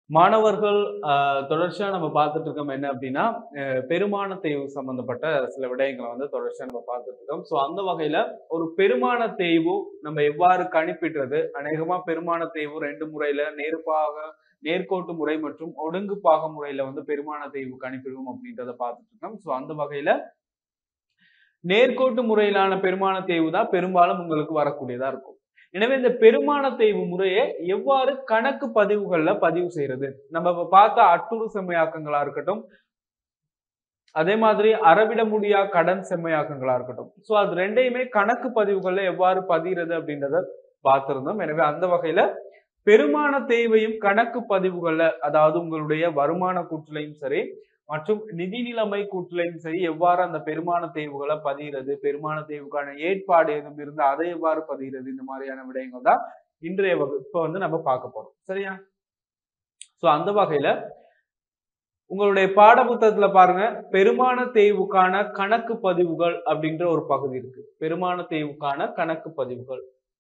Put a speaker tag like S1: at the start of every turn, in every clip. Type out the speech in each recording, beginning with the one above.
S1: மாணவர்கள் ஆஹ், தொடர்ச்சியா நம்ம பார்த்துட்டு இருக்கோம் என்ன அப்படின்னா அஹ், பெருமான தேய்வு சம்பந்தப்பட்ட சில விடயங்களை வந்து தொடர்ச்சியா நம்ம பார்த்துட்டு இருக்கோம் ஸோ அந்த வகையில ஒரு பெருமான தேய்வு நம்ம எவ்வாறு கணிப்பிடுறது அநேகமா பெருமான தேய்வு ரெண்டு முறையில நேர்பாக நேர்கோட்டு முறை மற்றும் ஒடுங்கு பாக முறையில வந்து பெருமான தேய்வு கணிப்பிடுவோம் அப்படின்றத பார்த்துட்டு இருக்கோம் ஸோ அந்த வகையில நேர்கோட்டு முறையிலான பெருமான தேய்வு தான் பெரும்பாலும் உங்களுக்கு வரக்கூடியதா இருக்கும் எனவே இந்த பெருமான தேய்வு முறையை எவ்வாறு கணக்கு பதிவுகள்ல பதிவு செய்யறது நம்ம இப்ப பார்த்த அட்டுறு செம்மையாக்கங்களா இருக்கட்டும் அதே மாதிரி அறவிட முடியா கடன் செம்மையாக்கங்களா இருக்கட்டும் சோ அது ரெண்டையுமே கணக்கு பதிவுகள்ல எவ்வாறு பதிகிறது அப்படின்றத பார்த்திருந்தோம் எனவே அந்த வகையில பெருமான தேவையும் கணக்கு பதிவுகள்ல அதாவது உங்களுடைய வருமான கூற்றுலையும் சரி மற்றும் நிதி நிலைமை கூற்றுலையும் சரி எவ்வாறு அந்த பெருமான தேய்வுகளை பதிகிறது பெருமான தேய்வுக்கான ஏற்பாடு எதுவும் இருந்து அதை எவ்வாறு பதிகிறது இந்த மாதிரியான விடயங்கள் தான் இன்றைய வகுப்பு வந்து நம்ம பார்க்க போறோம் சரியா சோ அந்த வகையில உங்களுடைய பாட புத்தகத்துல பாருங்க பெருமான தேய்வுக்கான கணக்கு பதிவுகள் அப்படின்ற ஒரு பகுதி இருக்கு பெருமான தேய்வுக்கான கணக்கு பதிவுகள்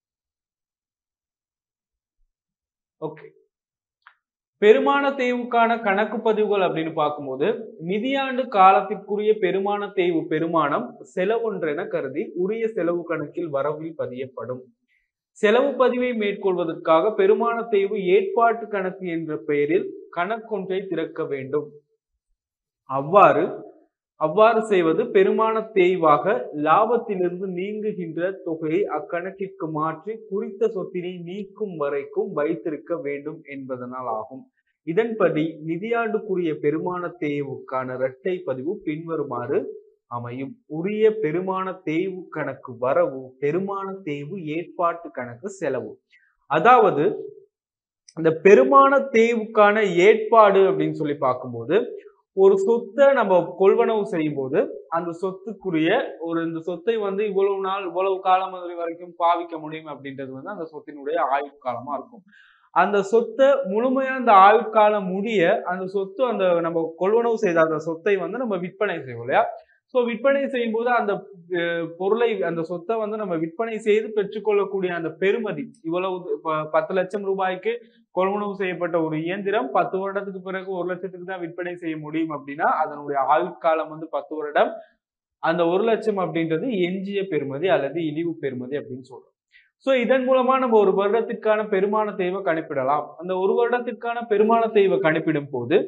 S1: ஓகே பெருமான தேய்வுக்கான கணக்கு பதிவுகள் அப்படின்னு பார்க்கும்போது நிதியாண்டு காலத்திற்குரிய பெருமான தேய்வு பெருமானம் செலவொன்றென கருதி உரிய செலவு கணக்கில் வரவில் பதியப்படும் செலவு பதிவை மேற்கொள்வதற்காக பெருமான தேய்வு ஏற்பாட்டு கணக்கு என்ற பெயரில் கணக்கொன்றை திறக்க வேண்டும் அவ்வாறு அவ்வாறு செய்வது பெருமான தேய்வாக லாபத்திலிருந்து நீங்குகின்ற தொகையை அக்கணக்கிற்கு மாற்றி குறித்த சொத்தினை நீக்கும் வரைக்கும் வைத்திருக்க வேண்டும் என்பதனால் ஆகும் இதன்படி நிதியாண்டுக்குரிய பெருமான தேய்வுக்கான இரட்டை பதிவு பின்வருமாறு அமையும் உரிய பெருமான தேய்வு கணக்கு வரவு பெருமான தேய்வு ஏற்பாட்டு கணக்கு செலவு அதாவது இந்த பெருமான தேய்வுக்கான ஏற்பாடு அப்படின்னு சொல்லி பார்க்கும்போது ஒரு சொத்தை நம்ம கொள்வனவு செய்யும் போது அந்த சொத்துக்குரிய ஒரு இந்த சொத்தை வந்து இவ்வளவு நாள் இவ்வளவு காலம் அது வரைக்கும் பாவிக்க முடியும் அப்படின்றது வந்து அந்த சொத்தினுடைய ஆயுட்காலமா இருக்கும் அந்த சொத்தை முழுமையா அந்த ஆயுட்காலம் முடிய அந்த சொத்து அந்த நம்ம கொள்வனவு செய்த அந்த சொத்தை வந்து நம்ம விற்பனை செய்வோம் இல்லையா ஸோ விற்பனை செய்யும் போது அந்த அஹ், பொருளை அந்த சொத்தை வந்து நம்ம விற்பனை செய்து பெற்றுக்கொள்ளக்கூடிய அந்த பெருமதி இவ்வளவு இப்ப பத்து லட்சம் ரூபாய்க்கு கொள்வனவு செய்யப்பட்ட ஒரு இயந்திரம் பத்து வருடத்துக்கு பிறகு ஒரு லட்சத்துக்கு தான் விற்பனை செய்ய முடியும் அப்படின்னா அதனுடைய ஆயுட்காலம் வந்து பத்து வருடம் அந்த ஒரு லட்சம் அப்படின்றது எஞ்சிய பெருமதி அல்லது இழிவு பெருமதி அப்படின்னு சொல்றோம் சோ இதன் மூலமா நம்ம ஒரு வருடத்திற்கான பெருமான தேவை கணிப்பிடலாம் அந்த ஒரு வருடத்திற்கான பெருமான தேவை கணிப்பிடும் போது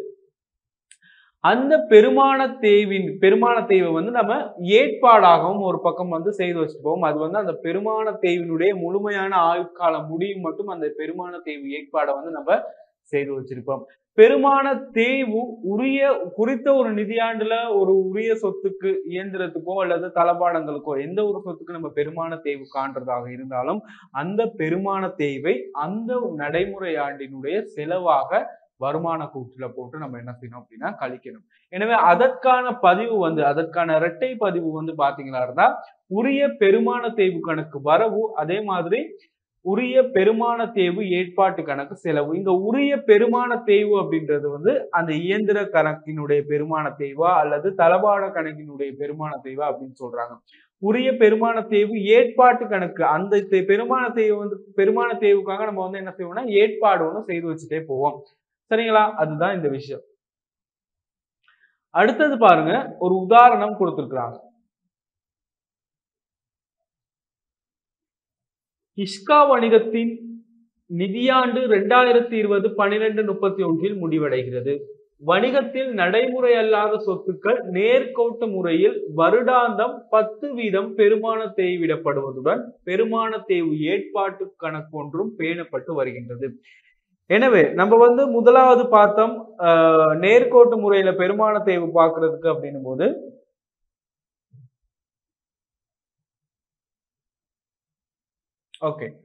S1: அந்த பெருமான தேய்வின் பெருமான தேய்வை வந்து நம்ம ஏற்பாடாகவும் ஒரு பக்கம் வந்து செய்து வச்சுப்போம் அது வந்து அந்த பெருமான தேய்வினுடைய முழுமையான ஆயுட்காலம் முடியும் மட்டும் அந்த பெருமான தேய்வு ஏற்பாடை வந்து நம்ம செய்து வச்சிருப்போம் பெருமான தேய்வு உரிய குறித்த ஒரு நிதியாண்டுல ஒரு உரிய சொத்துக்கு இயந்திரத்துக்கோ அல்லது தளபாடங்களுக்கோ எந்த ஒரு சொத்துக்கு நம்ம பெருமான தேய்வு காண்றதாக இருந்தாலும் அந்த பெருமான தேய்வை அந்த நடைமுறை ஆண்டினுடைய செலவாக வருமான கூற்றுல போட்டு நம்ம என்ன செய்யணும் அப்படின்னா கழிக்கணும் எனவே அதற்கான பதிவு வந்து அதற்கான இரட்டை பதிவு வந்து பாத்தீங்களா இருந்தா உரிய பெருமான தேய்வு கணக்கு வரவு அதே மாதிரி உரிய பெருமான தேய்வு ஏற்பாட்டு கணக்கு செலவு இங்க உரிய பெருமான தேய்வு அப்படின்றது வந்து அந்த இயந்திர கணக்கினுடைய பெருமான தேய்வா அல்லது தளபாட கணக்கினுடைய பெருமான தேய்வா அப்படின்னு சொல்றாங்க உரிய பெருமான தேய்வு ஏற்பாட்டு கணக்கு அந்த தே- பெருமான தேய்வு வந்து பெருமான தேய்வுக்காக நம்ம வந்து என்ன செய்வோம்னா ஏற்பாடு ஒன்று செய்து வச்சுட்டே போவோம் சரிங்களா அதுதான் இந்த விஷயம் அடுத்தது பாருங்க ஒரு உதாரணம் கொடுத்திருக்கிறாங்க இஷ்கா வணிகத்தின் நிதியாண்டு ரெண்டாயிரத்தி இருபது பன்னிரெண்டு முப்பத்தி ஒன்றில் முடிவடைகிறது வணிகத்தில் நடைமுறை அல்லாத சொத்துக்கள் நேர்கோட்டு முறையில் வருடாந்தம் பத்து வீதம் பெருமான தேய்விடப்படுவதுடன் பெருமான தேய்வு ஏற்பாட்டு கணக்கொன்றும் பேணப்பட்டு வருகின்றது எனவே நம்ம வந்து முதலாவது பார்த்தோம் ஆஹ், நேர்கோட்டு முறையில பெருமான தேய்வு பார்க்கிறதுக்கு அப்படின்னும் போது ஓகே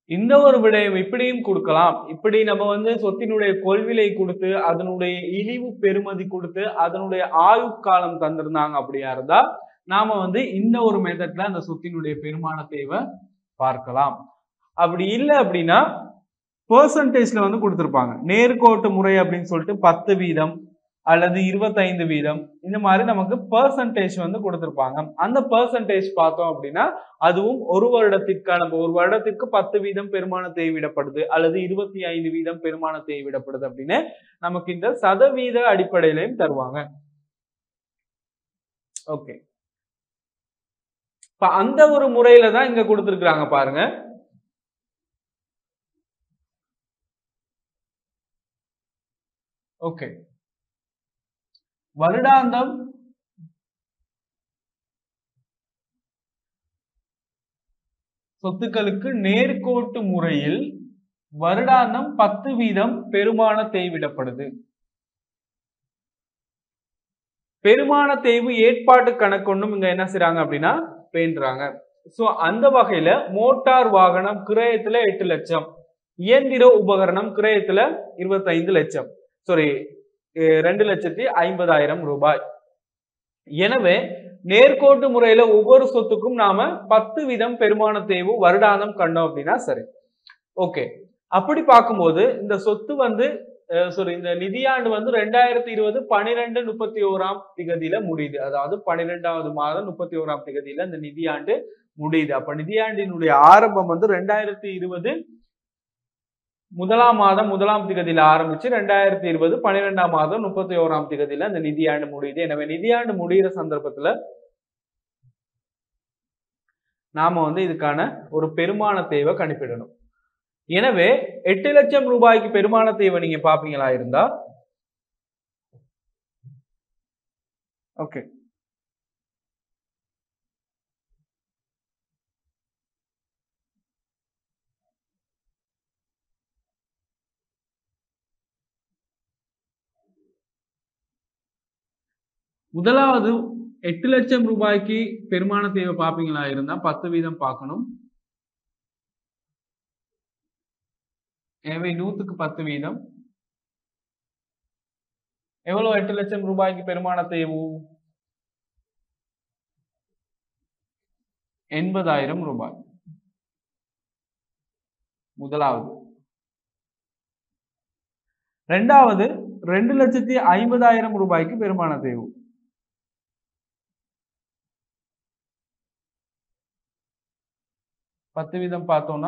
S1: இந்த ஒரு விடயம் இப்படியும் கொடுக்கலாம் இப்படி நம்ம வந்து சொத்தினுடைய கொள்விலை கொடுத்து அதனுடைய இழிவு பெறுமதி கொடுத்து அதனுடைய ஆயுட்காலம் தந்திருந்தாங்க அப்படியா இருந்தா நாம வந்து இந்த ஒரு மெத்தட்ல அந்த சொத்தினுடைய பெருமான தேவை பார்க்கலாம் அப்படி இல்லை அப்படின்னா பெர்சன்டேஜ்ல வந்து கொடுத்துருப்பாங்க நேர்கோட்டு முறை அப்படின்னு சொல்லிட்டு பத்து வீதம் அல்லது இருபத்தைந்து வீதம் இந்த மாதிரி நமக்கு பெர்சன்டேஜ் வந்து கொடுத்துருப்பாங்க அந்த பெர்சன்டேஜ் பார்த்தோம் அப்படின்னா அதுவும் ஒரு வருடத்திற்கான ஒரு வருடத்திற்கு பத்து வீதம் பெருமான தேவையிடப்படுது அல்லது இருபத்தி ஐந்து வீதம் பெருமான தேவையிடப்படுது அப்படின்னு நமக்கு இந்த சதவீத அடிப்படையிலையும் தருவாங்க ஓகே இப்ப அந்த ஒரு முறையில தான் இங்க கொடுத்துருக்காங்க பாருங்க ஓகே வருடாந்தம் சொத்துக்களுக்கு நேர்கோட்டு முறையில் வருடாந்தம் பத்து வீதம் பெருமான தேய்விடப்படுது பெருமான தேய்வு ஏற்பாட்டு கணக்கொன்னும் இங்க என்ன செய்றாங்க அப்படின்னா பேண்டுறாங்க சோ அந்த வகையில மோட்டார் வாகனம் கிரயத்துல எட்டு லட்சம் இயந்திர உபகரணம் கிரயத்துல இருபத்தைந்து லட்சம் சாரி ரெண்டு லட்சத்தி ஐம்பதாயிரம் ரூபாய் எனவே நேர்கோட்டு முறையில ஒவ்வொரு சொத்துக்கும் நாம பத்து வீதம் பெருமான தேய்வு வருடாந்தம் கண்டோம் அப்படின்னா சரி ஓகே அப்படி பார்க்கும்போது இந்த சொத்து வந்து சாரி இந்த நிதியாண்டு வந்து ரெண்டாயிரத்தி இருபது பனிரெண்டு முப்பத்தி ஓராம் திகதியில முடியுது அதாவது பன்னிரெண்டாவது மாதம் முப்பத்தி ஓராம் திகதியில இந்த நிதியாண்டு முடியுது அப்ப நிதியாண்டினுடைய ஆரம்பம் வந்து ரெண்டாயிரத்தி இருபது முதலாம் மாதம் முதலாம் திகதியில ஆரம்பிச்சு ரெண்டாயிரத்தி இருபது பன்னிரெண்டாம் மாதம் முப்பத்தி ஓராம் திகதியில இந்த நிதியாண்டு முடியுது எனவே நிதியாண்டு முடிகிற சந்தர்ப்பத்துல நாம வந்து இதுக்கான ஒரு பெருமான தேவை கணிப்பிடணும் எனவே எட்டு லட்சம் ரூபாய்க்கு பெருமான தேவை நீங்க பாப்பீங்களா இருந்தா ஓகே முதலாவது எட்டு லட்சம் ரூபாய்க்கு பெருமான தேவை பார்ப்பீங்களா இருந்தா பத்து வீதம் பார்க்கணும் எனவே நூத்துக்கு பத்து வீதம் எவ்வளவு எட்டு லட்சம் ரூபாய்க்கு பெருமான தேவு எண்பதாயிரம் ரூபாய் முதலாவது ரெண்டாவது ரெண்டு லட்சத்தி ஐம்பதாயிரம் ரூபாய்க்கு பெருமான தேவு பத்து வீதம் பார்த்தோம்னா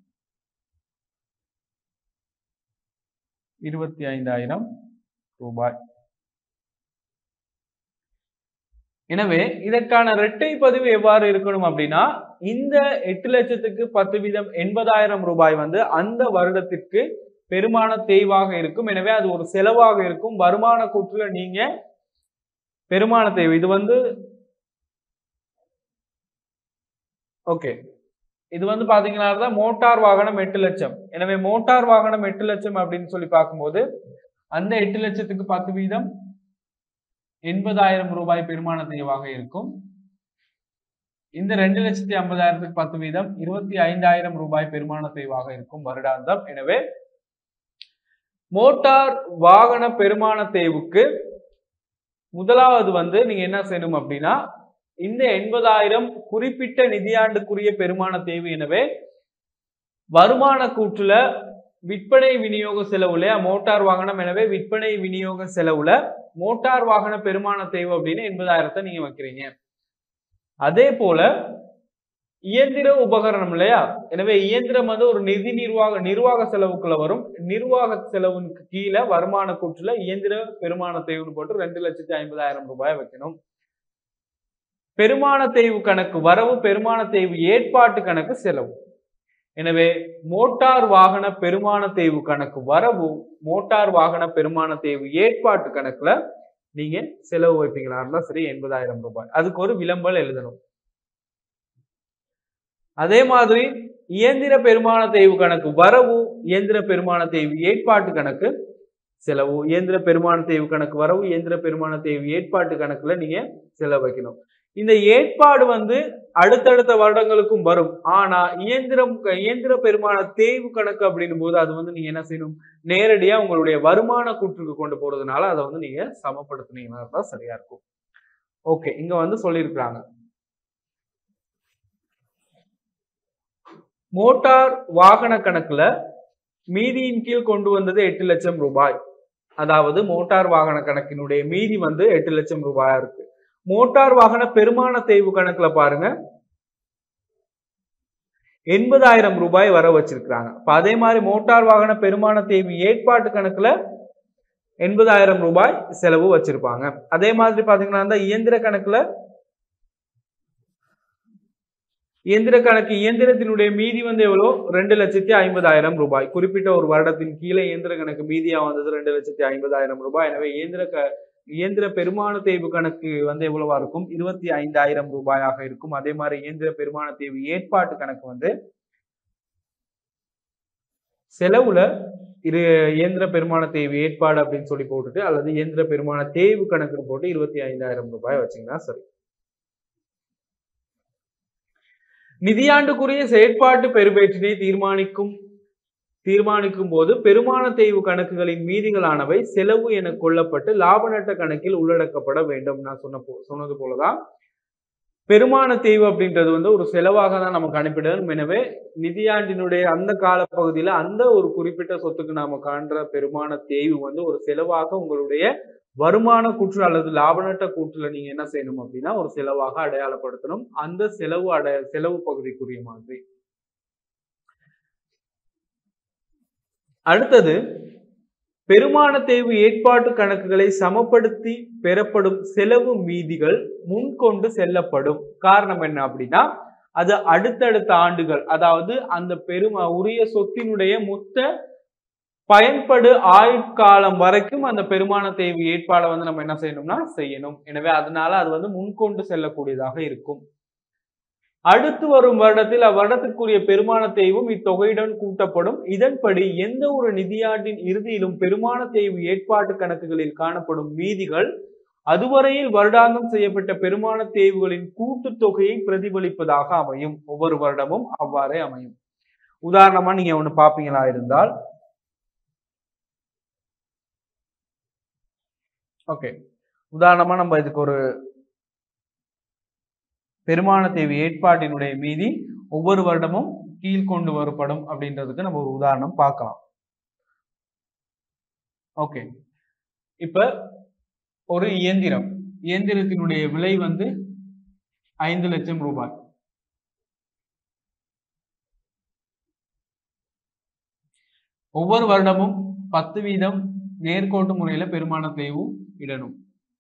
S1: இருபத்தி ஐந்தாயிரம் ரூபாய் எனவே இதற்கான இரட்டை பதிவு எவ்வாறு இருக்கணும் அப்படின்னா இந்த எட்டு லட்சத்துக்கு பத்து வீதம் எண்பதாயிரம் ரூபாய் வந்து அந்த வருடத்திற்கு பெருமான தேய்வாக இருக்கும் எனவே அது ஒரு செலவாக இருக்கும் வருமான கூற்றுல நீங்க பெருமான தேவை இது வந்து ஓகே இது வந்து பாத்தீங்கன்னா மோட்டார் வாகனம் எட்டு லட்சம் எனவே மோட்டார் வாகனம் எட்டு லட்சம் அப்படின்னு சொல்லி பார்க்கும்போது அந்த எட்டு லட்சத்துக்கு பத்து வீதம் எண்பதாயிரம் ரூபாய் பெருமான தேவாக இருக்கும் இந்த ரெண்டு லட்சத்தி ஐம்பதாயிரத்துக்கு பத்து வீதம் இருபத்தி ஐந்தாயிரம் ரூபாய் பெருமான தேவாக இருக்கும் வருடாந்தம் எனவே மோட்டார் வாகன பெருமான தேவுக்கு முதலாவது வந்து நீங்க என்ன செய்யணும் அப்படின்னா இந்த எண்பதாயிரம் குறிப்பிட்ட நிதியாண்டுக்குரிய பெருமான தேவை எனவே வருமான கூற்றுல விற்பனை விநியோக செலவுல மோட்டார் வாகனம் எனவே விற்பனை விநியோக செலவுல மோட்டார் வாகன பெருமான தேவை அப்படின்னு எண்பதாயிரத்தை நீங்க வைக்கிறீங்க அதே போல இயந்திர உபகரணம் இல்லையா எனவே இயந்திரம் வந்து ஒரு நிதி நிர்வாக நிர்வாக செலவுக்குள்ள வரும் நிர்வாக செலவுக்கு கீழே வருமான கூற்றுல இயந்திர பெருமான தேவைன்னு போட்டு ரெண்டு லட்சத்தி ஐம்பதாயிரம் ரூபாய் வைக்கணும் பெருமான தேய்வு கணக்கு வரவு பெருமான தேய்வு ஏற்பாட்டு கணக்கு செலவு எனவே மோட்டார் வாகன பெருமான தேய்வு கணக்கு வரவு மோட்டார் வாகன பெருமான தேய்வு ஏற்பாட்டு கணக்குல நீங்க செலவு வைப்பீங்களா இருந்தா சரி எண்பதாயிரம் ரூபாய் அதுக்கு ஒரு விளம்பல் எழுதணும் அதே மாதிரி இயந்திர பெருமான தேய்வு கணக்கு வரவு இயந்திர பெருமான தேய்வு ஏற்பாட்டு கணக்கு செலவு இயந்திர பெருமான தேய்வு கணக்கு வரவு இயந்திர பெருமான தேய்வு ஏற்பாட்டு கணக்குல நீங்க செலவு வைக்கணும் இந்த ஏற்பாடு வந்து அடுத்தடுத்த வருடங்களுக்கும் வரும் ஆனா இயந்திரம் இயந்திர பெருமான தேய்வு கணக்கு அப்படின்னும் போது அது வந்து நீங்க என்ன செய்யணும் நேரடியா உங்களுடைய வருமான கூற்றுக்கு கொண்டு போறதுனால அதை வந்து நீங்க சமப்படுத்துனீங்கன்னா தான் சரியா இருக்கும் ஓகே இங்க வந்து சொல்லியிருக்கிறாங்க மோட்டார் வாகன கணக்குல மீதியின் கீழ் கொண்டு வந்தது எட்டு லட்சம் ரூபாய் அதாவது மோட்டார் வாகன கணக்கினுடைய மீதி வந்து எட்டு லட்சம் ரூபாயா இருக்கு மோட்டார் வாகன பெருமான தேய்வு கணக்குல பாருங்க எண்பதாயிரம் ரூபாய் வர வச்சிருக்கிறாங்க அப்ப அதே மாதிரி மோட்டார் வாகன பெருமான தேய்வு ஏற்பாட்டு கணக்குல எண்பதாயிரம் ரூபாய் செலவு வச்சிருப்பாங்க அதே மாதிரி பாத்தீங்கன்னா அந்த இயந்திர கணக்குல இயந்திர கணக்கு இயந்திரத்தினுடைய மீதி வந்து எவ்வளோ ரெண்டு லட்சத்தி ஐம்பதாயிரம் ரூபாய் குறிப்பிட்ட ஒரு வருடத்தின் கீழே இயந்திர கணக்கு மீதியா வந்தது ரெண்டு லட்சத்தி ஐம்பதாயிரம் ரூபாய் எனவே இயந்திர க இயந்திர பெருமான தேய்வு கணக்கு வந்து எவ்வளவா இருக்கும் இருபத்தி ஐந்தாயிரம் ரூபாயாக இருக்கும் அதே மாதிரி இயந்திர பெருமான தேய்வு ஏற்பாட்டு கணக்கு வந்து செலவுல இரு இயந்திர பெருமான தேய்வு ஏற்பாடு அப்படின்னு சொல்லி போட்டுட்டு அல்லது இயந்திர பெருமான தேய்வு கணக்குன்னு போட்டு இருபத்தி ஐந்தாயிரம் ரூபாய் வச்சீங்கன்னா சரி நிதியாண்டுக்குரிய செயற்பாட்டு பெறுபேற்றினை தீர்மானிக்கும் தீர்மானிக்கும் போது பெருமான தேய்வு கணக்குகளின் மீதிகளானவை செலவு என கொள்ளப்பட்டு லாப நட்ட கணக்கில் உள்ளடக்கப்பட வேண்டும் நான் சொன்ன போ சொன்னது போலதான் பெருமான தேய்வு அப்படின்றது வந்து ஒரு செலவாக தான் நமக்கு அனுப்பிடணும் எனவே நிதியாண்டினுடைய அந்த கால பகுதியில அந்த ஒரு குறிப்பிட்ட சொத்துக்கு நாம காண்ற பெருமான தேய்வு வந்து ஒரு செலவாக உங்களுடைய வருமான கூற்று அல்லது லாப நட்ட கூற்றுல நீங்க என்ன செய்யணும் அப்படின்னா ஒரு செலவாக அடையாளப்படுத்தணும் அந்த செலவு அடை செலவு பகுதிக்குரிய மாதிரி அடுத்தது பெருமான தேய்வு ஏற்பாட்டு கணக்குகளை சமப்படுத்தி பெறப்படும் செலவு மீதிகள் முன்கொண்டு செல்லப்படும் காரணம் என்ன அப்படின்னா அது அடுத்தடுத்த ஆண்டுகள் அதாவது அந்த பெரும உரிய சொத்தினுடைய மொத்த பயன்படு ஆயுட்காலம் வரைக்கும் அந்த பெருமான தேய்வு ஏற்பாடை வந்து நம்ம என்ன செய்யணும்னா செய்யணும் எனவே அதனால அது வந்து முன்கொண்டு செல்லக்கூடியதாக இருக்கும் அடுத்து வரும் வருடத்தில் அவ்வருடத்திற்குரிய பெருமான தேய்வும் இத்தொகையுடன் கூட்டப்படும் இதன்படி எந்த ஒரு நிதியாண்டின் இறுதியிலும் பெருமான தேய்வு ஏற்பாட்டு கணக்குகளில் காணப்படும் மீதிகள் அதுவரையில் வருடாந்தம் செய்யப்பட்ட பெருமான தேய்வுகளின் கூட்டுத் தொகையை பிரதிபலிப்பதாக அமையும் ஒவ்வொரு வருடமும் அவ்வாறே அமையும் உதாரணமா நீங்க ஒண்ணு பாப்பீங்களா இருந்தால் ஓகே உதாரணமா நம்ம இதுக்கு ஒரு பெருமான தேவை ஏற்பாட்டினுடைய மீதி ஒவ்வொரு வருடமும் கீழ்கொண்டு வரப்படும் அப்படின்றதுக்கு நம்ம ஒரு உதாரணம் பார்க்கலாம் ஓகே இப்ப ஒரு இயந்திரம் இயந்திரத்தினுடைய விலை வந்து ஐந்து லட்சம் ரூபாய் ஒவ்வொரு வருடமும் பத்து வீதம் நேர்கோட்டு முறையில பெருமான தேய்வு இடணும்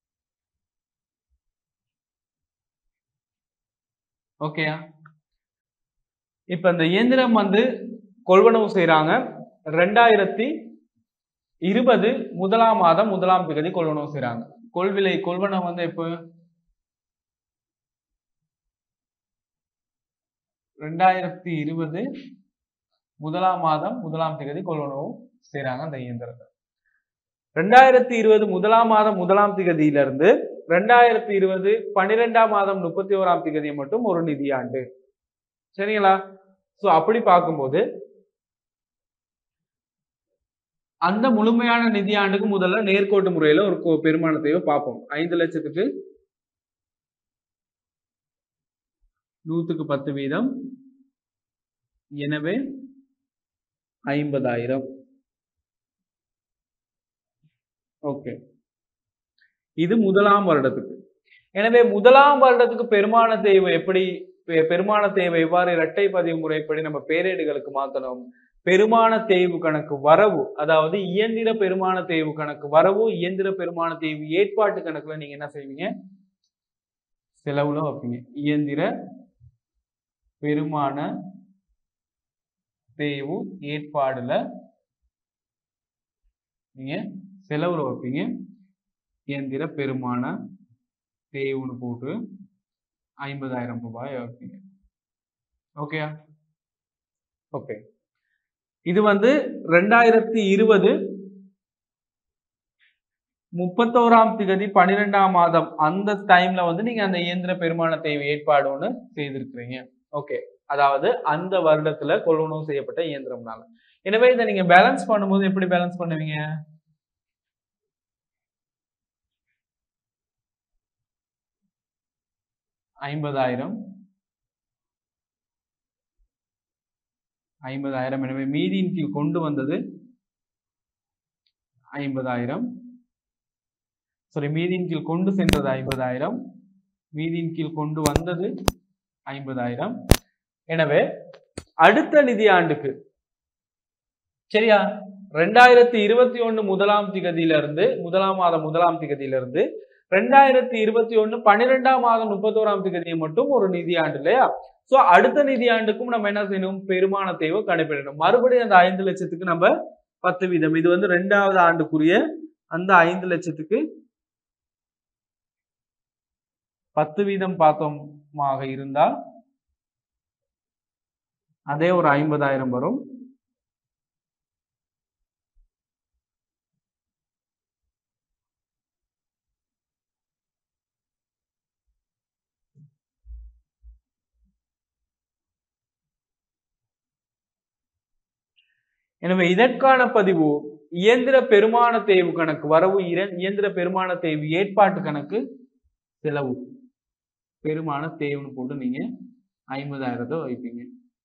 S1: ஓகேயா இப்ப இந்த இயந்திரம் வந்து கொள்வனவு செய்யறாங்க ரெண்டாயிரத்தி இருபது முதலாம் மாதம் முதலாம் தேதி கொள்வனவு செய்யறாங்க கொள்விலை கொள்வனவு வந்து எப்போ ரெண்டாயிரத்தி இருபது முதலாம் மாதம் முதலாம் தேதி கொள்வனவு செய்யறாங்க அந்த இயந்திரத்தை ரெண்டாயிரத்தி இருபது முதலாம் மாதம் முதலாம் திகதியிலிருந்து ரெண்டாயிரத்தி இருபது பன்னிரெண்டாம் மாதம் முப்பத்தி ஓராம் திகதி மட்டும் ஒரு நிதியாண்டு சரிங்களா சோ அப்படி பார்க்கும்போது அந்த முழுமையான நிதியாண்டுக்கு முதல்ல நேர்கோட்டு முறையில ஒரு கொ- பெருமானத்தையோ பார்ப்போம் ஐந்து லட்சத்துக்கு நூத்துக்கு பத்து வீதம் எனவே ஐம்பதாயிரம் ஓகே இது முதலாம் வருடத்துக்கு எனவே முதலாம் வருடத்துக்கு பெருமான தேவை எப்படி பெ- பெருமான தேவை எவ்வாறு இரட்டை பதிவு முறைப்படி நம்ம பேரேடுகளுக்கு மாத்தணும் பெருமான தேய்வு கணக்கு வரவு அதாவது இயந்திர பெருமான தேய்வு கணக்கு வரவு இயந்திர பெருமான தேய்வு ஏற்பாட்டு கணக்குல நீங்க என்ன செய்வீங்க செலவுல வைப்பீங்க இயந்திர பெருமான தேய்வு ஏற்பாடுல நீங்க செலவுல வைப்பீங்க இயந்திர பெருமான தேய்வுன்னு போட்டு ஐம்பதாயிரம் ரூபாய் வைப்பீங்க ஓகேயா ஓகே இது வந்து ரெண்டாயிரத்தி இருபது முப்பத்தோராம் திகதி பன்னிரெண்டாம் மாதம் அந்த டைம்ல வந்து நீங்க அந்த இயந்திர பெருமான தேவை ஏற்பாடு ஒண்ணு செய்திருக்கிறீங்க ஓகே அதாவது அந்த வருடத்துல கொள்வனவு செய்யப்பட்ட இயந்திரம்னால எனவே இதை நீங்க பேலன்ஸ் பண்ணும்போது எப்படி பேலன்ஸ் பண்ணுவீங்க ஐம்பதாயிரம் ஐம்பதாயிரம் எனவே மீதியின் கீழ் கொண்டு வந்தது ஐம்பதாயிரம் சாரி மீதியின் கீழ் கொண்டு சென்றது ஐம்பதாயிரம் மீதியின் கீழ் கொண்டு வந்தது ஐம்பதாயிரம் எனவே அடுத்த நிதி ஆண்டுக்கு சரியா ரெண்டாயிரத்தி இருபத்தி ஒண்ணு முதலாம் திகதியிலிருந்து முதலாம் மாதம் முதலாம் திகதியிலிருந்து ரெண்டாயிரத்தி இருபத்தி ஒண்ணு பன்னிரெண்டாம் மாதம் முப்பத்தோராம் திகதியை மட்டும் ஒரு நிதி ஆண்டு இல்லையா சோ அடுத்த நிதி ஆண்டுக்கும் நம்ம என்ன செய்யணும் பெருமான தேவை கணக்கிடணும் மறுபடியும் அந்த ஐந்து லட்சத்துக்கு நம்ம பத்து வீதம் இது வந்து ரெண்டாவது ஆண்டுக்குரிய அந்த ஐந்து லட்சத்துக்கு பத்து வீதம் பார்த்தோமாக இருந்தால் அதே ஒரு ஐம்பதாயிரம் வரும் எனவே இதற்கான பதிவு இயந்திர பெருமான தேய்வு கணக்கு வரவு இர- இயந்திர பெருமான தேய்வு ஏற்பாட்டு கணக்கு செலவு பெருமான தேய்வுன்னு போட்டு நீங்க ஐம்பதாயிரத்தை வைப்பீங்க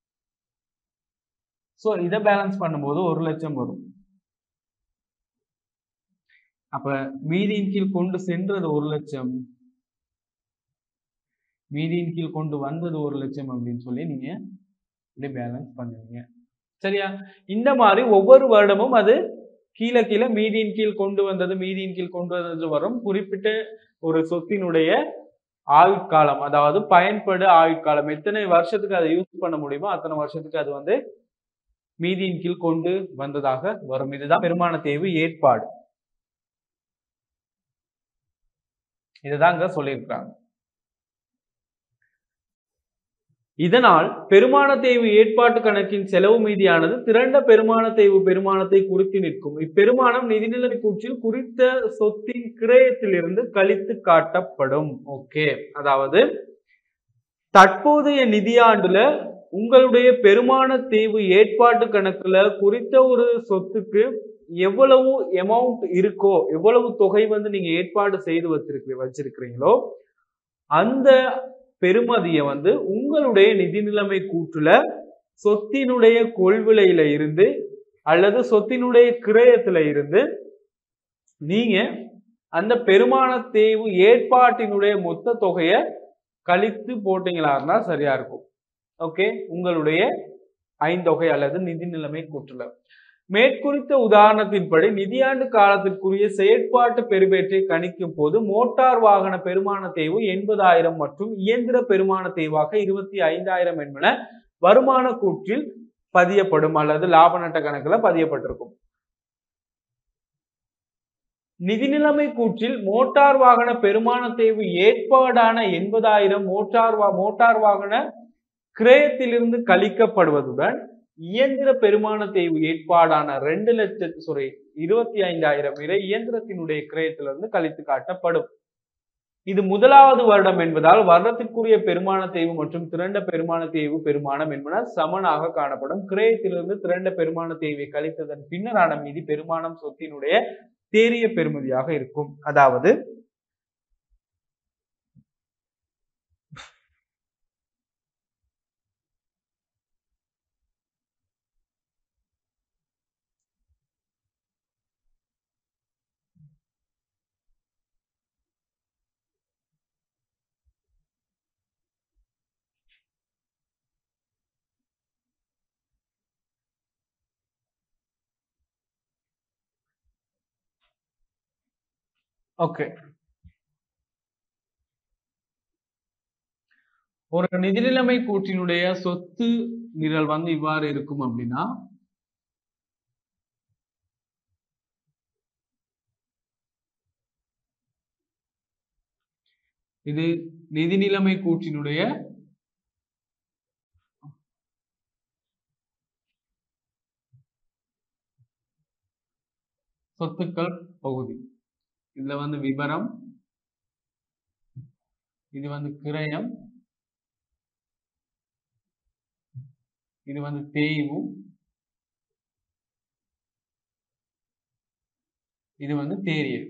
S1: சோ இதை பேலன்ஸ் பண்ணும்போது ஒரு லட்சம் வரும் அப்ப மீதியின் கீழ் கொண்டு சென்றது ஒரு லட்சம் மீதியின் கீழ் கொண்டு வந்தது ஒரு லட்சம் அப்படின்னு சொல்லி நீங்க இப்படி பேலன்ஸ் பண்ணுவீங்க சரியா இந்த மாதிரி ஒவ்வொரு வருடமும் அது கீழே கீழே மீதியின் கீழ் கொண்டு வந்தது மீதியின் கீழ் கொண்டு வந்தது வரும் குறிப்பிட்ட ஒரு சொத்தினுடைய ஆயுட்காலம் அதாவது பயன்படு ஆயுட்காலம் எத்தனை வருஷத்துக்கு அதை யூஸ் பண்ண முடியுமோ அத்தனை வருஷத்துக்கு அது வந்து மீதியின் கீழ் கொண்டு வந்ததாக வரும் இதுதான் பெருமான தேய்வு ஏற்பாடு இதுதான் இங்க சொல்லியிருக்கிறாங்க இதனால் பெருமான தேய்வு ஏற்பாட்டு கணக்கின் செலவு மீதியானது திரண்ட பெருமான தேய்வு பெருமானத்தை குறித்து நிற்கும் இப்பெருமானம் நிதிநிலை கூற்றில் குறித்த சொத்தின் கிரயத்திலிருந்து கழித்து காட்டப்படும் ஓகே அதாவது தற்போதைய நிதியாண்டுல உங்களுடைய பெருமான தேய்வு ஏற்பாட்டு கணக்குல குறித்த ஒரு சொத்துக்கு எவ்வளவு அமௌண்ட் இருக்கோ எவ்வளவு தொகை வந்து நீங்க ஏற்பாடு செய்து வச்சிருக்க வச்சிருக்கிறீங்களோ அந்த பெருமதியை வந்து உங்களுடைய நிதி நிலைமை கூற்றுல சொத்தினுடைய கொள்விலையில இருந்து அல்லது சொத்தினுடைய கிரயத்துல இருந்து நீங்க அந்த பெருமான தேய்வு ஏற்பாட்டினுடைய மொத்த தொகையை கழித்து போட்டீங்களாருன்னா சரியா இருக்கும் ஓகே உங்களுடைய ஐந்தொகை அல்லது நிதி நிலைமை கூற்றுல மேற்குறித்த உதாரணத்தின்படி நிதியாண்டு காலத்திற்குரிய செயற்பாட்டு பெறுபேற்றை கணிக்கும் போது மோட்டார் வாகன பெருமான தேய்வு எண்பதாயிரம் மற்றும் இயந்திர பெருமான தேய்வாக இருபத்தி ஐந்தாயிரம் என்பன வருமான கூற்றில் பதியப்படும் அல்லது லாப நட்ட கணக்குல பதியப்பட்டிருக்கும் நிதிநிலைமை கூற்றில் மோட்டார் வாகன பெருமான தேய்வு ஏற்பாடான எண்பதாயிரம் மோட்டார் வா மோட்டார் வாகன கிரயத்திலிருந்து கழிக்கப்படுவதுடன் இயந்திர பெருமான தேய்வு ஏற்பாடான ரெண்டு லட்சத்து சாரி இருபத்தி ஐந்தாயிரம் வரை இயந்திரத்தினுடைய கிரயத்திலிருந்து கழித்து காட்டப்படும் இது முதலாவது வருடம் என்பதால் வருடத்திற்குரிய பெருமான தேய்வு மற்றும் திரண்ட பெருமான தேய்வு பெருமானம் என்பன சமனாக காணப்படும் கிரயத்திலிருந்து திரண்ட பெருமான தேய்வை கழித்ததன் பின்னரான மீதி பெருமானம் சொத்தினுடைய தேறிய பெறுமதியாக இருக்கும் அதாவது ஓகே ஒரு நிதிநிலைமை கூற்றினுடைய சொத்து நிரல் வந்து இவ்வாறு இருக்கும் அப்படின்னா இது நிதிநிலைமை கூற்றினுடைய சொத்துக்கள் பகுதி இதுல வந்து விபரம் இது வந்து கிரயம் இது வந்து தேய்வு இது வந்து தேரியல்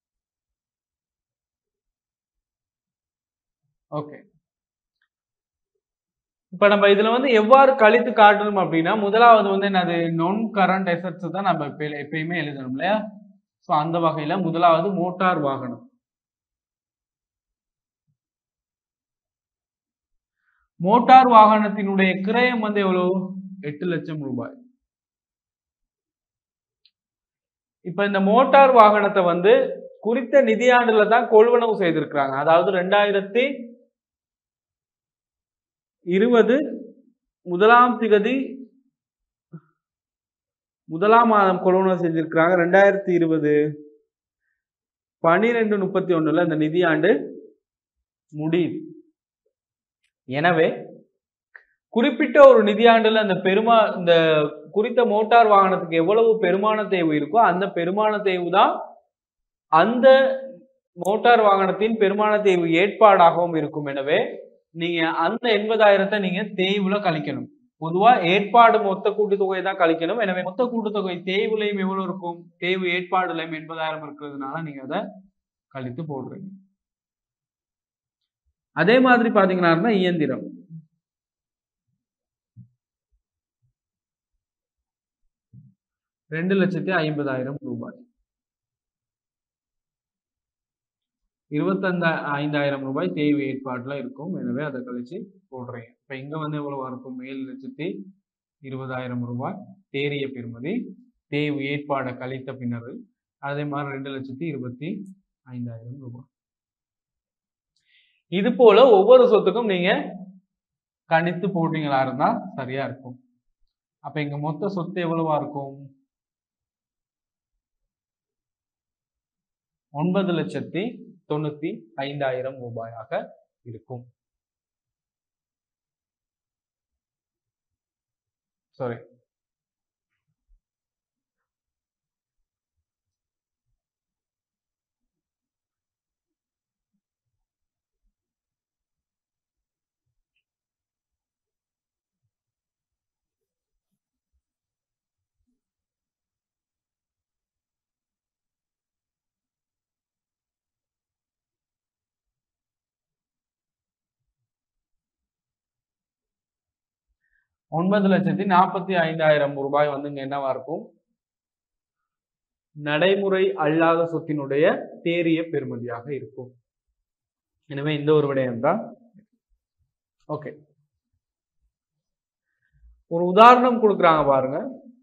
S1: ஓகே இப்ப நம்ம இதுல வந்து எவ்வாறு கழித்து காட்டணும் அப்படின்னா முதலாவது வந்து என்னது நான் கரண்ட் எசட்ஸ் தான் நம்ம எப்ப- எப்பயுமே எழுதணும் இல்லையா ஸோ அந்த வகையில முதலாவது மோட்டார் வாகனம் மோட்டார் வாகனத்தினுடைய கிரயம் வந்து எவ்வளவு எட்டு லட்சம் ரூபாய் இப்ப இந்த மோட்டார் வாகனத்தை வந்து குறித்த நிதியாண்டுல தான் கொள்வனவு செய்திருக்கிறாங்க அதாவது ரெண்டாயிரத்தி இருபது முதலாம் திகதி முதலாம் மாதம் கொள்வனவு செஞ்சிருக்கிறாங்க ரெண்டாயிரத்தி இருபது பனிரெண்டு முப்பத்தி ஒண்ணுல இந்த நிதியாண்டு முடியுது எனவே குறிப்பிட்ட ஒரு நிதியாண்டுல அந்த பெருமா இந்த குறித்த மோட்டார் வாகனத்துக்கு எவ்வளவு பெருமான தேவை இருக்கோ அந்த பெருமான தேவை தான் அந்த மோட்டார் வாகனத்தின் பெருமான தேவை ஏற்பாடாகவும் இருக்கும் எனவே நீங்க அந்த எண்பதாயிரத்தை நீங்க தேய்வுல கழிக்கணும் பொதுவா ஏற்பாடு மொத்த கூட்டுத்தொகை தான் கழிக்கணும் எனவே மொத்த கூட்டுத்தொகை தேய்வுலையும் எவ்வளவு இருக்கும் தேய்வு ஏற்பாடுலையும் எண்பதாயிரம் இருக்கிறதுனால நீங்க அதை கழித்து போடுறீங்க அதே மாதிரி பாத்தீங்கன்னா இயந்திரம் ரெண்டு லட்சத்தி ஐம்பதாயிரம் ரூபாய் இருபத்தஞ்சா ஐந்தாயிரம் ரூபாய் தேய்வு ஏற்பாடுல இருக்கும் எனவே அதை கழிச்சு போடுறீங்க இப்ப இங்க வந்து எவ்வளவு இருக்கும் ஏழு லட்சத்தி இருபதாயிரம் ரூபாய் தேறிய பெறுமதி தேய்வு ஏற்பாடை கழித்த பின்னர் அதே மாதிரி ரெண்டு லட்சத்தி இருபத்தி ஐந்தாயிரம் ரூபாய் இது போல ஒவ்வொரு சொத்துக்கும் நீங்க கணித்து போட்டீங்களா இருந்தா சரியா இருக்கும் அப்ப இங்க மொத்த சொத்து எவ்வளவா இருக்கும் ஒன்பது லட்சத்தி தொண்ணூத்தி ஐந்தாயிரம் ரூபாயாக இருக்கும் சாரி ஒன்பது லட்சத்தி நாற்பத்தி ஐந்தாயிரம் ரூபாய் வந்து இங்க என்னவா இருக்கும் நடைமுறை அல்லாத சொத்தினுடைய தேறிய பெறுமதியாக இருக்கும் எனவே இந்த ஒரு விடயம் தான் ஓகே ஒரு உதாரணம் கொடுக்குறாங்க பாருங்க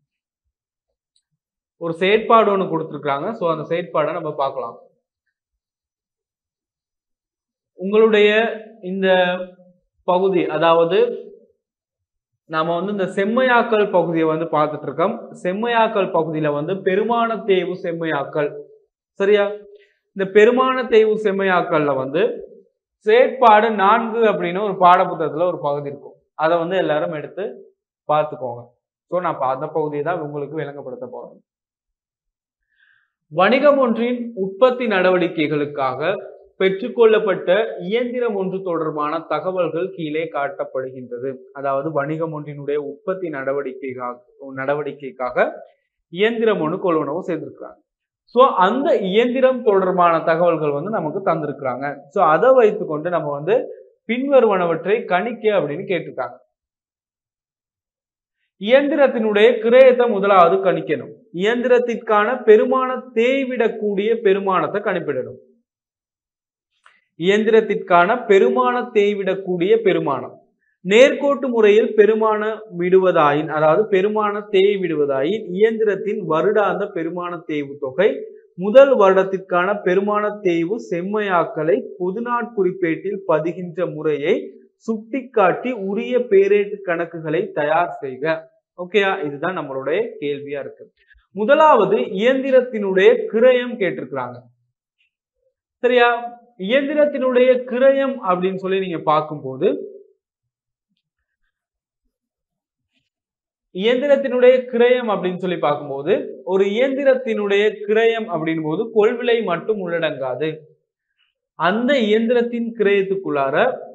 S1: ஒரு செயற்பாடு ஒன்று கொடுத்துருக்காங்க ஸோ அந்த செயற்பாடை நம்ம பார்க்கலாம் உங்களுடைய இந்த பகுதி அதாவது நாம வந்து இந்த செம்மையாக்கல் பகுதியை வந்து பார்த்துட்டு இருக்கோம் செம்மையாக்கல் பகுதியில வந்து பெருமான தேய்வு செம்மையாக்கல் சரியா இந்த பெருமான தேய்வு செம்மையாக்கல்ல வந்து செயற்பாடு நான்கு அப்படின்னு ஒரு பாடப்புத்தகத்துல ஒரு பகுதி இருக்கும் அதை வந்து எல்லாரும் எடுத்து பார்த்துக்கோங்க ஸோ நான் இப்ப அந்த பகுதியை தான் உங்களுக்கு விளங்கப்படுத்த போறேன் வணிகம் ஒன்றின் உற்பத்தி நடவடிக்கைகளுக்காக பெற்றுக்கொள்ளப்பட்ட இயந்திரம் ஒன்று தொடர்பான தகவல்கள் கீழே காட்டப்படுகின்றது அதாவது வணிகம் ஒன்றினுடைய உற்பத்தி நடவடிக்கைக்காக நடவடிக்கைக்காக இயந்திரம் ஒன்று கொள்வனவு செய்திருக்கிறாங்க ஸோ அந்த இயந்திரம் தொடர்பான தகவல்கள் வந்து நமக்கு தந்திருக்கிறாங்க ஸோ அதை வைத்துக்கொண்டு நம்ம வந்து பின்வருவனவற்றை கணிக்க அப்படின்னு கேட்டிருக்காங்க இயந்திரத்தினுடைய கிரயத்தை முதலாவது கணிக்கணும் இயந்திரத்திற்கான பெருமான தேய்விடக்கூடிய பெருமானத்தை கணிப்பிடணும் இயந்திரத்திற்கான பெருமான தேய்விடக்கூடிய பெருமானம் நேர்கோட்டு முறையில் பெருமான விடுவதாயின் அதாவது பெருமான தேய் விடுவதாயின் இயந்திரத்தின் வருடாந்த பெருமான தேய்வு தொகை முதல் வருடத்திற்கான பெருமான தேய்வு செம்மையாக்கலை பொதுநாட்குறிப்பேட்டில் பதிகின்ற முறையை சுட்டிக்காட்டி உரிய பேரேட்டு கணக்குகளை தயார் செய்க ஓகேயா இதுதான் நம்மளுடைய கேள்வியா இருக்கு முதலாவது இயந்திரத்தினுடைய கிரயம் கேட்டிருக்கிறாங்க சரியா இயந்திரத்தினுடைய கிரயம் அப்படின்னு சொல்லி நீங்க பார்க்கும்போது இயந்திரத்தினுடைய கிரயம் அப்படின்னு சொல்லி பார்க்கும்போது ஒரு இயந்திரத்தினுடைய கிரயம் அப்படின் போது கொள்விலை மட்டும் உள்ளடங்காது அந்த இயந்திரத்தின் கிரயத்துக்குள்ளார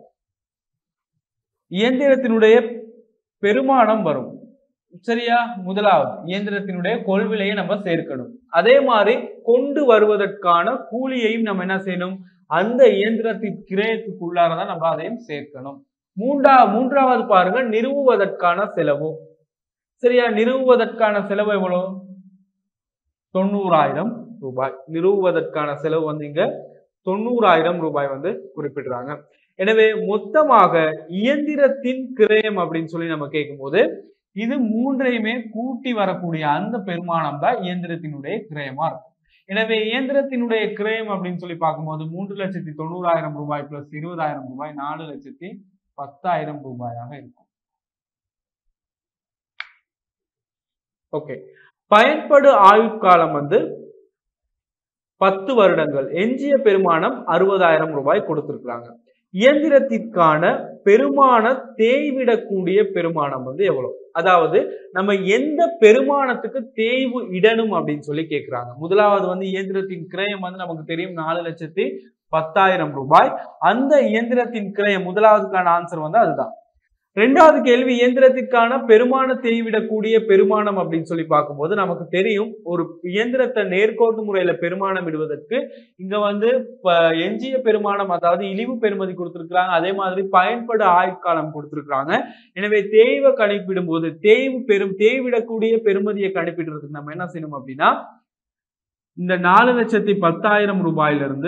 S1: இயந்திரத்தினுடைய பெருமானம் வரும் சரியா முதலாவது இயந்திரத்தினுடைய கொள்விலையை நம்ம சேர்க்கணும் அதே மாதிரி கொண்டு வருவதற்கான கூலியையும் நம்ம என்ன செய்யணும் அந்த இயந்திரத்தின் கிரயத்துக்குள்ளாரதான் நம்ம அதையும் சேர்க்கணும் மூன்றா மூன்றாவது பாருங்க நிறுவுவதற்கான செலவு சரியா நிறுவுவதற்கான செலவு எவ்வளவு தொண்ணூறாயிரம் ரூபாய் நிறுவுவதற்கான செலவு வந்து இங்க தொண்ணூறாயிரம் ரூபாய் வந்து குறிப்பிடுறாங்க எனவே மொத்தமாக இயந்திரத்தின் கிரயம் அப்படின்னு சொல்லி நம்ம கேட்கும்போது இது மூன்றையுமே கூட்டி வரக்கூடிய அந்த பெருமானம் தான் இயந்திரத்தினுடைய கிரயமா இருக்கும் எனவே இயந்திரத்தினுடைய கிரயம் அப்படின்னு சொல்லி பார்க்கும்போது மூன்று லட்சத்தி தொண்ணூறாயிரம் ரூபாய் பிளஸ் இருபதாயிரம் ரூபாய் நாலு லட்சத்தி பத்தாயிரம் ரூபாயாக இருக்கும் ஓகே பயன்படு ஆயுட்காலம் வந்து பத்து வருடங்கள் எஞ்சிய பெருமானம் அறுபதாயிரம் ரூபாய் கொடுத்திருக்கிறாங்க இயந்திரத்திற்கான பெருமான தேய்விடக்கூடிய பெருமானம் வந்து எவ்வளவு அதாவது நம்ம எந்த பெருமானத்துக்கு தேய்வு இடணும் அப்படின்னு சொல்லி கேட்கிறாங்க முதலாவது வந்து இயந்திரத்தின் கிரயம் வந்து நமக்கு தெரியும் நாலு லட்சத்தி பத்தாயிரம் ரூபாய் அந்த இயந்திரத்தின் கிரயம் முதலாவதுக்கான ஆன்சர் வந்து அதுதான் ரெண்டாவது கேள்வி இயந்திரத்திற்கான பெருமான தேய்விடக்கூடிய பெருமானம் அப்படின்னு சொல்லி பார்க்கும்போது நமக்கு தெரியும் ஒரு இயந்திரத்தை நேர்கோட்டு முறையில பெருமானம் இடுவதற்கு இங்க வந்து எஞ்சிய பெருமானம் அதாவது இழிவு பெருமதி கொடுத்திருக்கிறாங்க அதே மாதிரி பயன்படு ஆயுட்காலம் கொடுத்திருக்கிறாங்க எனவே தேய்வை கணிப்பிடும் போது தேய்வு பெரும் தேய்விடக்கூடிய பெருமதியை கணிப்பிடுறதுக்கு நம்ம என்ன செய்யணும் அப்படின்னா இந்த நாலு லட்சத்தி பத்தாயிரம் ரூபாயிலிருந்து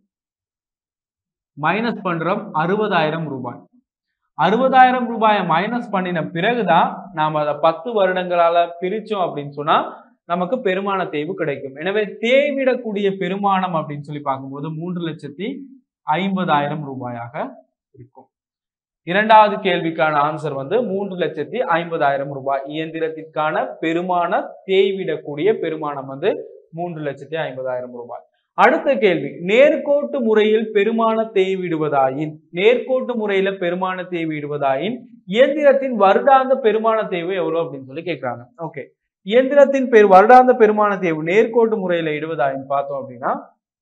S1: மைனஸ் பண்றோம் அறுபதாயிரம் ரூபாய் அறுபதாயிரம் ரூபாயை மைனஸ் பண்ணின பிறகுதான் நாம அதை பத்து வருடங்களால பிரிச்சோம் அப்படின்னு சொன்னா நமக்கு பெருமான தேய்வு கிடைக்கும் எனவே தேய்விடக்கூடிய பெருமானம் அப்படின்னு சொல்லி பார்க்கும்போது மூன்று லட்சத்தி ஐம்பதாயிரம் ரூபாயாக இருக்கும் இரண்டாவது கேள்விக்கான ஆன்சர் வந்து மூன்று லட்சத்தி ஐம்பதாயிரம் ரூபாய் இயந்திரத்திற்கான பெருமான தேய்விடக்கூடிய பெருமானம் வந்து மூன்று லட்சத்தி ஐம்பதாயிரம் ரூபாய் அடுத்த கேள்வி நேர்கோட்டு முறையில் பெருமான தேய்விடுவதாயின் நேர்கோட்டு முறையில பெருமான தேய்விடுவதாயின் இயந்திரத்தின் வருடாந்த பெருமான தேய்வு எவ்வளவு அப்படின்னு சொல்லி கேட்கிறாங்க ஓகே இயந்திரத்தின் பெரு வருடாந்த பெருமான தேய்வு நேர்கோட்டு முறையில இடுவதாயின் பார்த்தோம் அப்படின்னா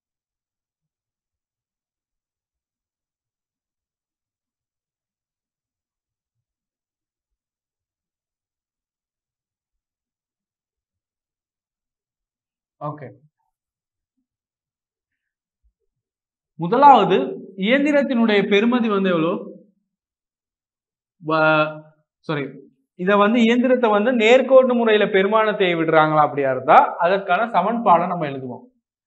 S1: ஓகே முதலாவது இயந்திரத்தினுடைய பெருமதி வந்து எவ்வளோ சாரி இத வந்து இயந்திரத்தை வந்து நேர்கோட்டு முறையில பெருமானத்தை விடுறாங்களா அப்படியா இருந்தா அதற்கான சமன்பாடை நம்ம எழுதுவோம்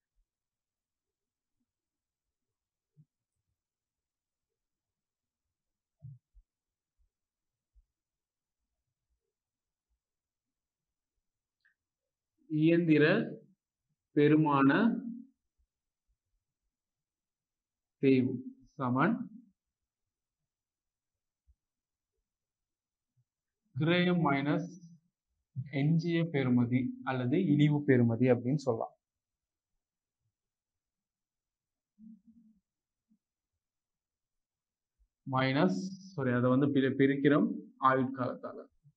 S1: இயந்திர பெருமான தேய்வு சமன் கிரயம் மைனஸ் எஞ்சிய பெறுமதி அல்லது இழிவு பெறுமதி அப்படின்னு சொல்லலாம் மைனஸ் சாரி அதை வந்து பிரி- பிரிக்கிறோம் ஆயுட்காலத்தால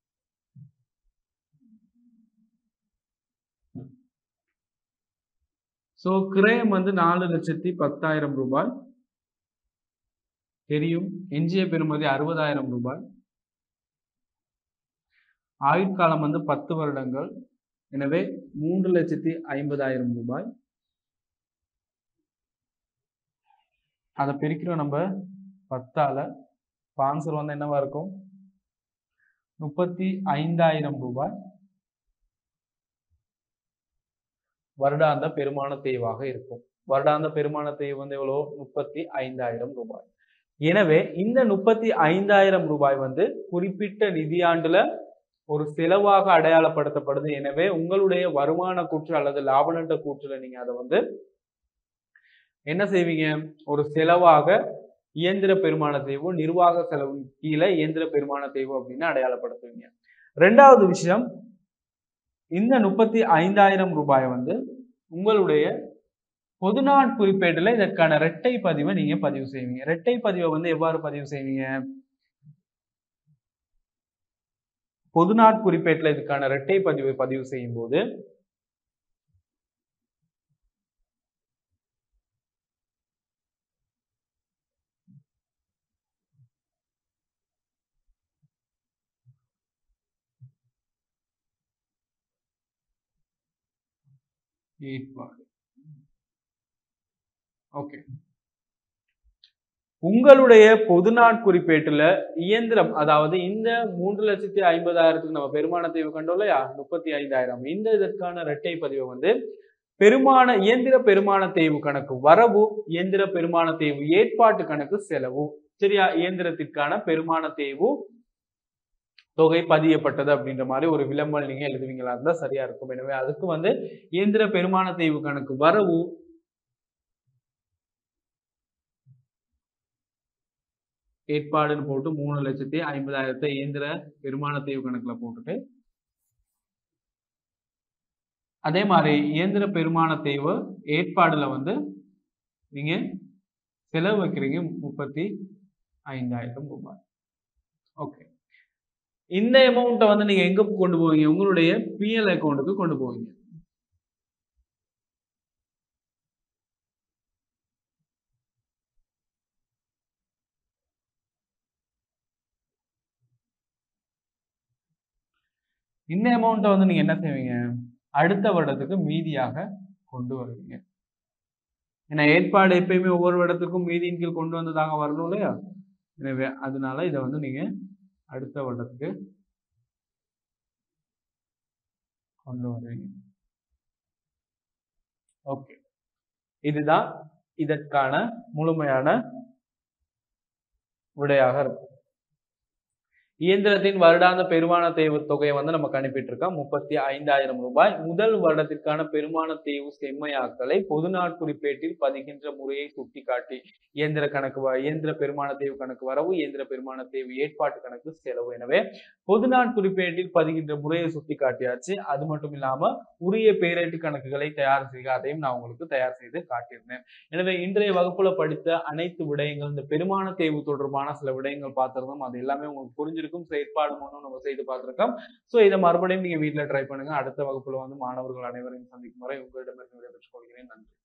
S1: சோ கிரயம் வந்து நாலு லட்சத்தி பத்தாயிரம் ரூபாய் தெரியும் எஞ்சிய பெறுமதி அறுபதாயிரம் ரூபாய் ஆயுட்காலம் வந்து பத்து வருடங்கள் எனவே மூன்று லட்சத்தி ஐம்பதாயிரம் ரூபாய் அதை பிரிக்கிறோம் நம்ம பத்தால ஆன்சர் வந்து என்னவா இருக்கும் முப்பத்தி ஐந்தாயிரம் ரூபாய் வருடாந்த பெருமான தேய்வாக இருக்கும் வருடாந்த பெருமான தேய்வு வந்து எவ்வளோ முப்பத்தி ஐந்தாயிரம் ரூபாய் எனவே இந்த முப்பத்தி ஐந்தாயிரம் ரூபாய் வந்து குறிப்பிட்ட நிதியாண்டுல ஒரு செலவாக அடையாளப்படுத்தப்படுது எனவே உங்களுடைய வருமான கூற்று அல்லது லாப நட்ட கூற்றுல நீங்க அதை வந்து என்ன செய்வீங்க ஒரு செலவாக இயந்திர பெருமான தேய்வு நிர்வாக செலவு கீழே இயந்திர பெருமான தேய்வு அப்படின்னு அடையாளப்படுத்துவீங்க ரெண்டாவது விஷயம் இந்த முப்பத்தி ஐந்தாயிரம் ரூபாய் வந்து உங்களுடைய பொதுநாட் குறிப்பேட்டுல இதற்கான இரட்டை பதிவை நீங்க பதிவு செய்வீங்க இரட்டை பதிவை வந்து எவ்வாறு பதிவு செய்வீங்க பொது நாட்குறிப்பேட்டில் இதுக்கான இரட்டை பதிவை பதிவு செய்யும் போது ஏற்பாடு ஓகே உங்களுடைய பொது நாட்குறிப்பேட்டுல இயந்திரம் அதாவது இந்த மூன்று லட்சத்தி ஐம்பதாயிரத்துக்கு நம்ம பெருமான தீவு கண்டோம் இல்லையா முப்பத்தி ஐந்தாயிரம் இந்த இதற்கான இரட்டை பதிவை வந்து பெருமான இயந்திர பெருமான தேய்வு கணக்கு வரவு இயந்திர பெருமான தேய்வு ஏற்பாட்டு கணக்கு செலவு சரியா இயந்திரத்திற்கான பெருமான தேய்வு தொகை பதியப்பட்டது அப்படின்ற மாதிரி ஒரு விளம்பரம் நீங்க எழுதுவீங்களா இருந்தா சரியா இருக்கும் எனவே அதுக்கு வந்து இயந்திர பெருமான தேய்வு கணக்கு வரவு ஏற்பாடுன்னு போட்டு மூணு லட்சத்தி ஐம்பதாயிரத்தை இயந்திர பெருமான தேய்வு கணக்குல போட்டுட்டு அதே மாதிரி இயந்திர பெருமான தேய்வு ஏற்பாடுல வந்து நீங்க செலவு வைக்கிறீங்க முப்பத்தி ஐந்தாயிரம் ரூபாய் ஓகே இந்த அமௌண்ட்டை வந்து நீங்க எங்க கொண்டு போவீங்க உங்களுடைய பிஎல் அக்கௌண்ட்டுக்கு கொண்டு போவீங்க இந்த அமௌண்ட்டை வந்து நீங்க என்ன செய்வீங்க அடுத்த வருடத்துக்கு மீதியாக கொண்டு வருவீங்க ஏன்னா ஏற்பாடு எப்பயுமே ஒவ்வொரு வருடத்துக்கும் மீதியின் கீழ் கொண்டு வந்ததாக வரணும் இல்லையா எனவே அதனால இதை வந்து நீங்க அடுத்த வருடத்துக்கு கொண்டு வருவீங்க ஓகே இதுதான் இதற்கான முழுமையான விடையாக இருக்கும் இயந்திரத்தின் வருடாந்த பெருமான தேய்வு தொகையை வந்து நம்ம கணிப்பிட்டு இருக்கோம் முப்பத்தி ஐந்தாயிரம் ரூபாய் முதல் வருடத்திற்கான பெருமான தேய்வு செம்மையாக்களை பொது நாட்குறிப்பேட்டில் பதிகின்ற முறையை சுட்டிக்காட்டி இயந்திர கணக்கு வ- இயந்திர பெருமான தேய்வு கணக்கு வரவு இயந்திர பெருமான தேய்வு ஏற்பாட்டு கணக்கு செலவு எனவே பொது நாட்குறிப்பேட்டில் பதிகின்ற முறையை சுட்டிக்காட்டியாச்சு அது மட்டும் இல்லாம உரிய பேரேட்டு கணக்குகளை தயார் செய்க அதையும் நான் உங்களுக்கு தயார் செய்து காட்டியிருந்தேன் எனவே இன்றைய வகுப்புல படித்த அனைத்து விடயங்கள் இந்த பெருமான தேய்வு தொடர்பான சில விடயங்கள் பார்த்திருந்தோம் அது எல்லாமே உங்களுக்கு புரிஞ்சிருக்கும் செயற்பாடு மூலம் நம்ம செய்து பார்த்திருக்கோம் ஸோ இதை மறுபடியும் நீங்க வீட்ல ட்ரை பண்ணுங்க அடுத்த வகுப்புல வந்து மாணவர்கள் அனைவரையும் சந்திக்கும் வரை உங்களிடமிருந்து விடைபெற்றுக் கொள்கிறேன் நன்றி